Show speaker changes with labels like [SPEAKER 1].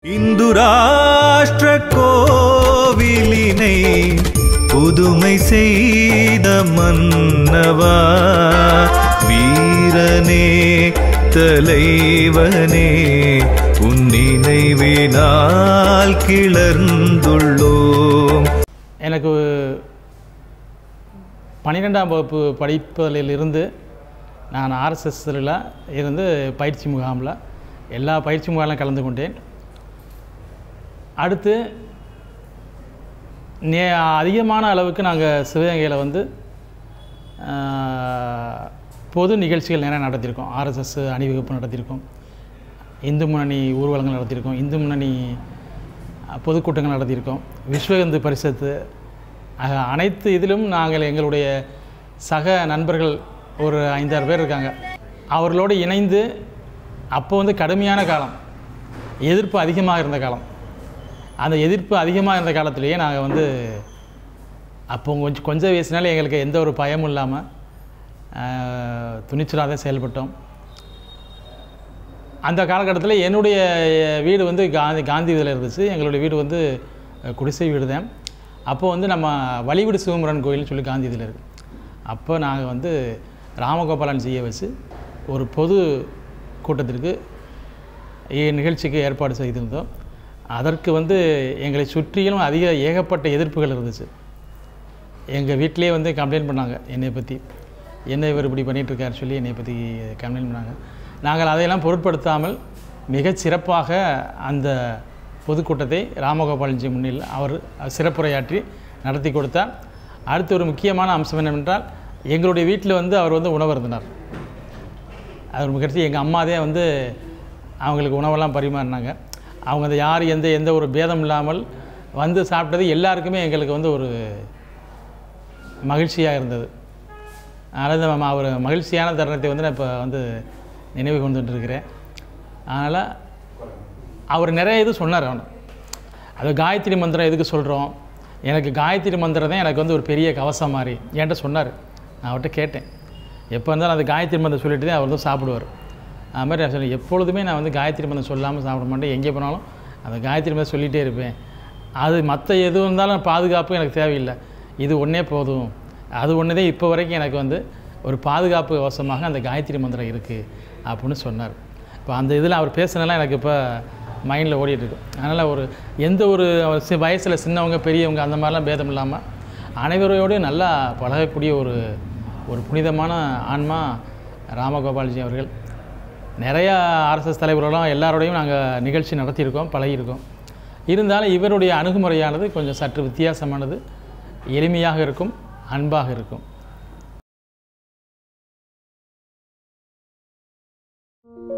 [SPEAKER 1] இந்து ராஷ்டிர கோவிலினை புதுமை செய்த மன்னவா வீரனே தலைவனே உன் நினைவினால் கிளர்ந்துள்ளோம்
[SPEAKER 2] எனக்கு பன்னிரெண்டாம் வகுப்பு படிப்பதிலிருந்து நான் ஆர்எஸ்எஸ்ல இருந்து பயிற்சி முகாமில் எல்லா பயிற்சி முகாமிலும் கலந்து கொண்டேன் அடுத்து நே அதிகமான அளவுக்கு நாங்கள் சிவகங்கையில் வந்து ஆஹ், பொது நிகழ்ச்சிகள் நிறைய நடத்தியிருக்கோம் ஆர்எஸ்எஸ் அணிவகுப்பு நடத்தியிருக்கோம் இந்து முன்னணி ஊர்வலங்கள் நடத்தியிருக்கோம் இந்து முன்னணி அஹ், பொதுக்கூட்டங்கள் நடத்தியிருக்கோம் விஸ்வ இந்து பரிஷத்து ஆக, அனைத்து இதிலும் நாங்கள் எங்களுடைய சக நண்பர்கள் ஒரு ஐந்தாறு பேர் இருக்காங்க அவர்களோடு இணைந்து அப்போ வந்து கடுமையான காலம் எதிர்ப்பு அதிகமாக இருந்த காலம் அந்த எதிர்ப்பு அதிகமாக இருந்த காலத்திலேயே நாங்கள் வந்து அப்போ கொஞ்சம் கொஞ்சம் வயசுனால எங்களுக்கு எந்த ஒரு பயமும் இல்லாமல் துணிச்சலாக தான் செயல்பட்டோம் அந்த காலகட்டத்தில் என்னுடைய வீடு வந்து காந்தி காந்தி இதில் இருந்துச்சு எங்களுடைய வீடு வந்து அஹ், குடிசை வீடு தான் அப்போ வந்து நம்ம வழிவிடு சிவமுரன் கோயில்னு சொல்லி காந்தி இதில் இருக்குது அப்போ நாங்கள் வந்து ராமகோபாலன் செய்ய வச்சு ஒரு பொது கூட்டத்திற்கு இ- நிகழ்ச்சிக்கு ஏற்பாடு செய்திருந்தோம் அதற்கு வந்து எங்களை சுற்றிலும் அதிக ஏகப்பட்ட எதிர்ப்புகள் இருந்துச்சு எங்கள் வீட்டிலே வந்து கம்ப்ளைண்ட் பண்ணாங்க என்னை பற்றி என்ன இவர் இப்படி பண்ணிட்டு இருக்காரு சொல்லி என்னை பற்றி கம்ப்ளைண்ட் பண்ணாங்க நாங்கள் அதையெல்லாம் பொருட்படுத்தாமல் மிகச் சிறப்பாக அந்த பொதுக்கூட்டத்தை ராமகோபாலன்ஜி முன்னில் அவர் சிறப்புரையாற்றி நடத்தி கொடுத்தார் அடுத்து ஒரு முக்கியமான அம்சம் என்னவென்றால் எங்களுடைய வீட்டில் வந்து அவர் வந்து உணவு இருந்தினார் அவர் மிகச்சி எங்கள் அம்மாதே வந்து அவங்களுக்கு உணவெல்லாம் பரிமாறினாங்க அவங்க அந்த யார் எந்த எந்த ஒரு பேதம் இல்லாமல் வந்து சாப்பிட்டது எல்லாருக்குமே எங்களுக்கு வந்து ஒரு மகிழ்ச்சியாக இருந்தது அதனால் இந்த ம- ஒரு மகிழ்ச்சியான தருணத்தை வந்து நான் இப்போ வந்து நினைவு கொண்டுட்டு இருக்கிறேன் அதனால் அவர் நிறைய இது சொன்னார் அவனு அது காயத்ரி மந்திரம் எதுக்கு சொல்கிறோம் எனக்கு காயத்ரி மந்திரம் தான் எனக்கு வந்து ஒரு பெரிய கவசம் மாதிரி என்கிட்ட சொன்னார் நான் அவர்கிட்ட கேட்டேன் எப்போ இருந்தாலும் அந்த காயத்ரி மந்திரம் சொல்லிட்டு தான் அவர் வந்து சாப்பிடுவார் அது மாதிரி நான் சொன்னேன் எப்பொழுதுமே நான் வந்து காயத்ரி மந்திரம் சொல்லாமல் சாப்பிட மாட்டேன் எங்கே போனாலும் அந்த காயத்ரி மந்திரம் சொல்லிகிட்டே இருப்பேன் அது மற்ற எது இருந்தாலும் பாதுகாப்பு எனக்கு தேவையில்லை இது ஒன்றே போதும் அது ஒன்று தான் இப்போ வரைக்கும் எனக்கு வந்து ஒரு பாதுகாப்பு கவசமாக அந்த காயத்ரி மந்திரம் இருக்குது அப்படின்னு சொன்னார் இப்போ அந்த இதில் அவர் பேசுனதெல்லாம் எனக்கு இப்போ மைண்டில் ஓடிட்டுருக்கு அதனால் ஒரு எந்த ஒரு சி- வயசில் சின்னவங்க பெரியவங்க அந்த மாதிரிலாம் பேதம் இல்லாமல் அனைவரோடையும் நல்லா பழகக்கூடிய ஒரு ஒரு புனிதமான ஆன்மா ராமகோபால்ஜி அவர்கள் நிறையா ஆர்எஸ்எஸ் தலைவர்களெலாம் எல்லாரோடையும் நாங்கள் நிகழ்ச்சி நடத்தியிருக்கோம் பழகியிருக்கோம் இருந்தாலும் இவருடைய அணுகுமுறையானது கொஞ்சம் சற்று வித்தியாசமானது எளிமையாக இருக்கும் அன்பாக இருக்கும்